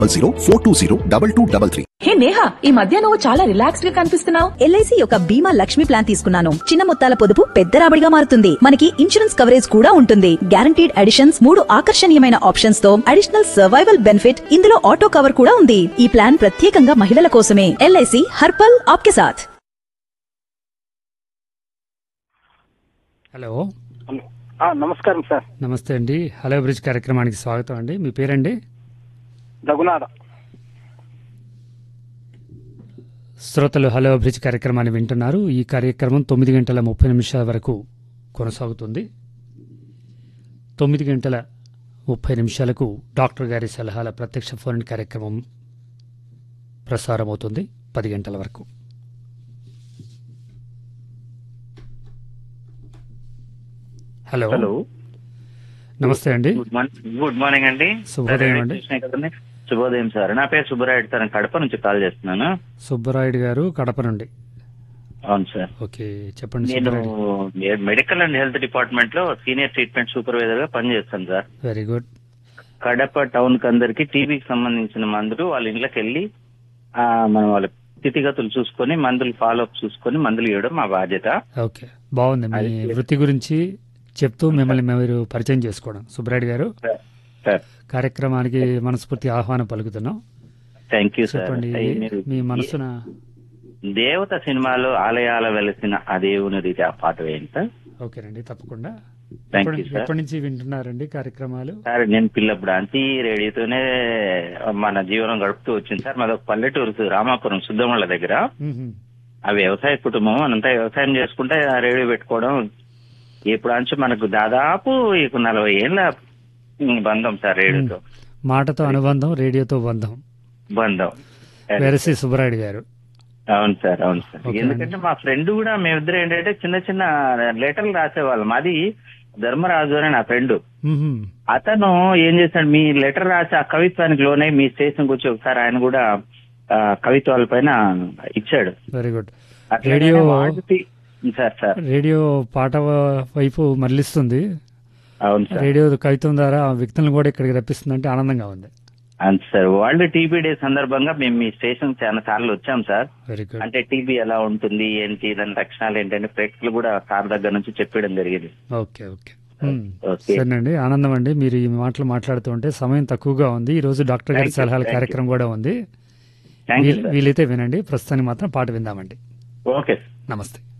Zero four two zero double two double three hey Neha ఈ మధ్య నువ్వు చాలా రిలాక్స్డ్ గా కనిపిస్తున్నావు ఎల్ఐసి యొక్క బీమా లక్ష్మి ప్లాన్ తీసుకున్నాను చిన్న మొత్తాల పొదుపు పెద్ద రాబడిగా మారుతుంది మనకి ఇన్సూరెన్స్ కవరేజ్ కూడా ఉంటుంది గ్యారంటీడ్ అడిషన్స్ మూడు ఆకర్షణీయమైన ఆప్షన్స్ తో అడిషనల్ సర్వైవల్ బెనిఫిట్ ఇందులో ఆటో కవర్ కూడా ఉంది ఈ ప్లాన్ ప్రత్యేకంగా మహిళల కోసమే ఎల్ఐసి హర్పల్ ఆప్కే సాథ్ హలో హలో. ఆ, నమస్కారం సార్ నమస్తే అండి హలో బ్రిడ్జ్ కార్యక్రమానికి స్వాగతం అండి మీ పేరండి రఘునాథ శ్రోతలు హలో బ్రిడ్జ్ కార్యక్రమాన్ని వింటున్నారు ఈ కార్యక్రమం తొమ్మిది గంటల ముప్పై నిమిషాల వరకు కొనసాగుతుంది తొమ్మిది గంటల ముప్పై నిమిషాలకు డాక్టర్ గారి సలహాల ప్రత్యక్ష ఫోన్ కార్యక్రమం ప్రసారమవుతుంది పది గంటల వరకు హలో హలో నమస్తే అండి గుడ్ మార్నింగ్ గుడ్ మార్నింగ్ అండి శుభోదయం అండి. కృష్ణ కదండి శుభోదయం సార్ నా పేరు సుబ్బరాయుడు సార్ నేను కడప నుంచి కాల్ చేస్తున్నాను సుబ్బరాయుడు గారు కడప నుండి అవును సార్ ఓకే చెప్పండి నేను Subbarayudu medical and health department లో సీనియర్ ట్రీట్మెంట్ సూపర్వైజర్ గా పనిచేస్తాను sir very good Kadapa town కి అందరికి టీబీకి సంబంధించిన మందులు వాళ్ళ ఇంట్లోకి వెళ్ళి ఆ, మనం వాళ్ళ స్థితిగతులు చూసుకొని మందులు ఫాలో అప్ చూసుకొని మందులు ఇవ్వడం మా బాధ్యత ఓకే బాగుంది మీ అది- వృత్తి గురించి చెప్తూ మిమ్మల్ని మీరు పరిచయం చేసుకోవడం సుబ్బరాయుడు గారు సార్ కార్యక్రమానికి మనస్ఫూర్తి ఆహ్వానం పలుకుతున్నాం థ్యాంక్ యూ సార్ చెప్పండి అయ్యి మీరు మీ మనసున దేవత సినిమాలో ఆలయాల వెలిసిన ఆ దేవుని రీతి ఆ పాట వేయండి సార్ ఓకేనండి తప్పకుండా Thank ఎప్పటి- you, sir. ఎప్పటి నుంచి వింటున్నారండి కార్యక్రమాలు సార్ నేను పిల్లప్పుడు అంతి రేడియోతోనే మన జీవనం గడుపుతూ వచ్చింది సార్ మాది ఒక పల్లెటూరు రామాపురం సుద్దమళ్ళ దగ్గర మ్మ్. ఆ వ్యవసాయ కుటుంబం అనంతా వ్యవసాయం చేసుకుంటే ఆ రేడియో పెట్టుకోవడం ఇప్పుడు అంచు మనకు దాదాపు ఇక నలభై ఏళ్ళ బంధం సార్ రేడియోతో మాటతో అనుబంధం రేడియోతో బంధం బంధం వెరసి సుబ్బరాయుడు గారు అవును సార్ అవును సార్ Okay ఎందుకంటే మా ఫ్రెండ్ కూడా మేమిద్దరు ఏంటంటే చిన్న చిన్న లెటర్లు రాసేవాళ్ళం మాది ధర్మరాజు అని నా ఫ్రెండ్ మ్మ్. అతను ఏం చేశాడు మీ లెటర్ రాసి ఆ కవిత్వానికి లోనే మీ స్టేషన్ వచ్చి ఒకసారి ఆయన కూడా ఆ, కవిత్వాల పైన ఇచ్చాడు వెరీ గుడ్ అట్లనే రేడియో వాళ్ళు తీ- సార్ సార్ రేడియో పాట వ- వైపు మరలిస్తుంది అవును సార్ రేడియో కవిత్వం ద్వారా ఆ వ్యక్తులను కూడా ఇక్కడికి రప్పిస్తుందంటే ఆనందంగా ఉంది అవును సార్ వరల్డ్ టీబీ డే సందర్భంగా మేము మీ స్టేషన్ చాలా సార్లు వచ్చాం సార్ వెరీ గుడ్ అంటే టీబీ ఎలా ఉంటుంది ఏంటి దాని లక్షణాలు ఏంటంటే ప్రేక్షకులు కూడా సార్ దగ్గర నుంచి చెప్పడం జరిగింది ఓకే ఓకే మ్మ్. ఓకే. సరేనండి ఆనందం అండి మీరు ఈ మాటలు మాట్లాడుతూ ఉంటే సమయం తక్కువగా ఉంది ఈ రోజు డాక్టర్ గారి Thank you, సలహాల thank you. కార్యక్రమం కూడా ఉంది థ్యాంక్ యూ వీలు- సార్ వీలైతే వినండి ప్రస్తుతానికి మాత్రం పాట విందామండి ఓకే నమస్తే